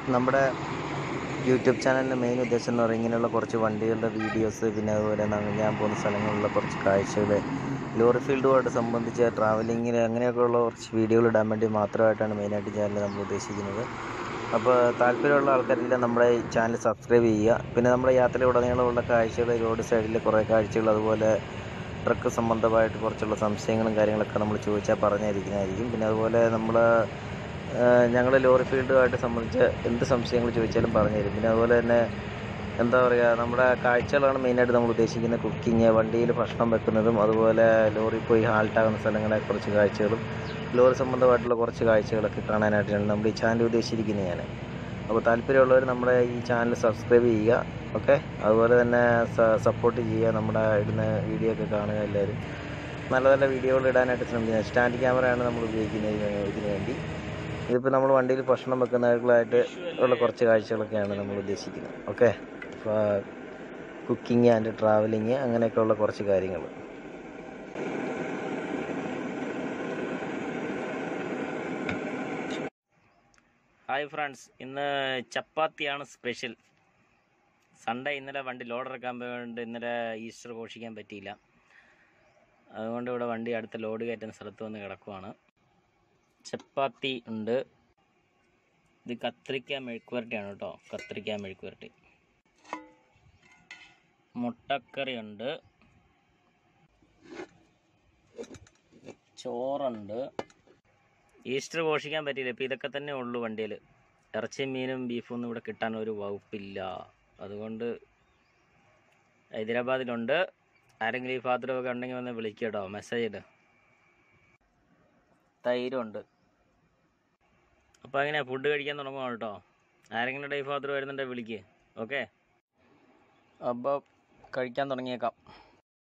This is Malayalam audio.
നമ്മുടെ യൂട്യൂബ് ചാനലിൻ്റെ മെയിൻ ഉദ്ദേശം എന്ന് പറയുന്നത് ഇങ്ങനെയുള്ള കുറച്ച് വണ്ടികളുടെ വീഡിയോസ് പിന്നെ അതുപോലെ ന- ഞാൻ പോകുന്ന സ്ഥലങ്ങളിലുള്ള കുറച്ച് കാഴ്ചകൾ ലോറി ഫീൽഡുമായിട്ട് സംബന്ധിച്ച് ട്രാവലിങ്ങിൽ അങ്ങനെയൊക്കെയുള്ള കുറച്ച് വീഡിയോകൾ ഇടാൻ വേണ്ടി മാത്രമായിട്ടാണ് മെയിനായിട്ട് ചാനൽ നമ്മൾ ഉദ്ദേശിക്കുന്നത് അപ്പോൾ താല്പര്യമുള്ള ആൾക്കാരെല്ലാം നമ്മുടെ ഈ ചാനൽ സബ്സ്ക്രൈബ് ചെയ്യുക പിന്നെ നമ്മുടെ യാത്രയിലുടനീളമുള്ള കാഴ്ചകൾ റോഡ് സൈഡിൽ കുറേ കാഴ്ചകൾ അതുപോലെ ട്രക്ക് സംബന്ധമായിട്ട് കുറച്ചുള്ള സംശയങ്ങളും കാര്യങ്ങളൊക്കെ നമ്മൾ ചോദിച്ചാൽ പറഞ്ഞിരിക്കുന്നതായിരിക്കും പിന്നെ അതുപോലെ നമ്മൾ ഞങ്ങൾ ലോറി ഫീൽഡുമായിട്ട് സംബന്ധിച്ച് എന്ത് സംശയങ്ങൾ ചോദിച്ചാലും പറഞ്ഞു തരും പിന്നെ അതുപോലെ തന്നെ എന്താ പറയുക നമ്മുടെ കാഴ്ചകളാണ് മെയിനായിട്ട് നമ്മൾ ഉദ്ദേശിക്കുന്നത് കുക്കിങ് വണ്ടിയിൽ ഭക്ഷണം വെക്കുന്നതും അതുപോലെ ലോറിയിൽ പോയി ഹാൾട്ടാകുന്ന സ്ഥലങ്ങളെ കുറച്ച് കാഴ്ചകളും ലോറി സംബന്ധമായിട്ടുള്ള കുറച്ച് കാഴ്ചകളൊക്കെ കാണാനായിട്ടാണ് നമ്മൾ ഈ ചാനൽ ഉദ്ദേശിച്ചിരിക്കുന്നത് ഞാൻ അപ്പോൾ താല്പര്യമുള്ളവർ നമ്മുടെ ഈ ചാനൽ സബ്സ്ക്രൈബ് ചെയ്യുക ഓക്കെ അതുപോലെ തന്നെ സപ്പോർട്ട് ചെയ്യുക നമ്മുടെ ഇടുന്ന വീഡിയോ ഒക്കെ കാണുക എല്ലാവരും നല്ല നല്ല വീഡിയോകൾ ഇടാനായിട്ട് ശ്രമിക്കുന്നത് സ്റ്റാൻഡ് ക്യാമറയാണ് നമ്മൾ ഉപയോഗിക്കുന്നത് ഇതിന് ഇതിന് വേണ്ടി ഇതിപ്പോൾ നമ്മൾ വണ്ടിയിൽ ഭക്ഷണം വെക്കുന്നതായിട്ട് ഉള്ള കുറച്ച് കാഴ്ചകളൊക്കെയാണ് നമ്മൾ ഉദ്ദേശിക്കുന്നത് ഓക്കെ കുക്കിംഗ് ആൻഡ് ട്രാവലിങ് അങ്ങനെയൊക്കെയുള്ള കുറച്ച് കാര്യങ്ങൾ ഹായ് ഫ്രണ്ട്സ് ഇന്ന് ചപ്പാത്തിയാണ് സ്പെഷ്യൽ സൺഡേ ഇന്നലെ വണ്ടി ലോഡ് ഇറക്കാൻ പോയതുകൊണ്ട് ഇന്നലെ ഈസ്റ്റർ ഘോഷിക്കാൻ പറ്റിയില്ല അതുകൊണ്ട് ഇവിടെ വണ്ടി അടുത്ത ലോഡ് കയറ്റുന്ന സ്ഥലത്ത് വന്ന് കിടക്കുവാണ് ചപ്പാത്തി ഉണ്ട് ഇത് കത്രിക്ക മെഴുക്കുവരട്ടിയാണ് കേട്ടോ കത്രിക്ക മെഴുക്കുവരട്ടി മുട്ടക്കറി ഉണ്ട് ചോറുണ്ട് ഈസ്റ്റർ ഘോഷിക്കാൻ പറ്റിയില്ല ഇപ്പം ഇതൊക്കെ തന്നെ ഉള്ളൂ വണ്ടിയിൽ ഇറച്ചിയും മീനും ബീഫും ഒന്നും ഇവിടെ കിട്ടാൻ ഒരു വകുപ്പില്ല അതുകൊണ്ട് ഹൈദരാബാദിലുണ്ട് ആരെങ്കിലും ഈ ഭാഗത്തിലൊക്കെ ഉണ്ടെങ്കിൽ വന്ന് വിളിക്കുക കേട്ടോ മെസ്സേജ് ഇട് തൈരുണ്ട് അപ്പോൾ അങ്ങനെ ഫുഡ് കഴിക്കാൻ തുടങ്ങുക കേട്ടോ ആരെങ്കിലും ഈ ഭാഗത്തിൽ വരുന്നുണ്ടെങ്കിൽ വിളിക്കുക ഓക്കെ അപ്പോൾ കഴിക്കാൻ തുടങ്ങിയേക്കാം